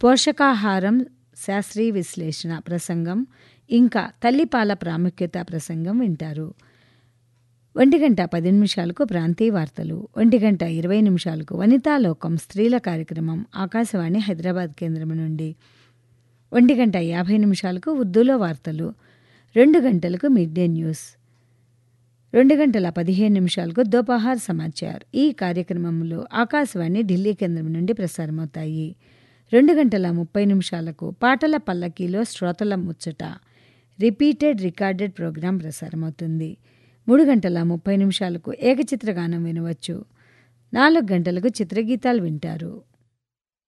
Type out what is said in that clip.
పోషకాహారం శాస్త్రీయ విశ్లేషణ ప్రసంగం ఇంకా తల్లిపాల ప్రాముఖ్యత ప్రసంగం వింటారు ఒంటి గంట పది నిమిషాలకు ప్రాంతీయ వార్తలు ఒంటి గంట ఇరవై నిమిషాలకు వనితాలోకం స్త్రీల కార్యక్రమం ఆకాశవాణి హైదరాబాద్ కేంద్రం నుండి ఒంటి గంట యాభై నిమిషాలకు ఉర్దూలో వార్తలు రెండు గంటలకు మిడ్ డే న్యూస్ రెండు గంటల పదిహేను నిమిషాలకు దోపహార్ సమాచార్ ఈ కార్యక్రమంలో ఆకాశవాణి ఢిల్లీ కేంద్రం నుండి ప్రసారమవుతాయి రెండు గంటల ముప్పై నిమిషాలకు పాటల పల్లకీలో శ్రోతల ముచ్చట రిపీటెడ్ రికార్డెడ్ ప్రోగ్రాం ప్రసారమవుతుంది మూడు గంటల ముప్పై నిమిషాలకు ఏకచిత్రగానం వినవచ్చు నాలుగు గంటలకు చిత్రగీతాలు వింటారు